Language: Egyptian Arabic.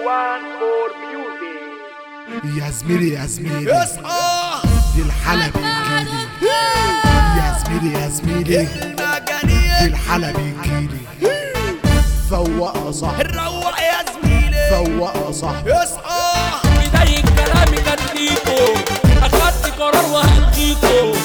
one for music. يا زميلي يا زميلي اصحى دي الحالة بتجيلي يا زميلي يا زميلي دي المجانية الحالة بتجيلي فوق يا صاحبي الروق يا زميلي فوق يا صاحبي اصحى بداية كلامي كان ليكو أخدت قرار وهلقيكو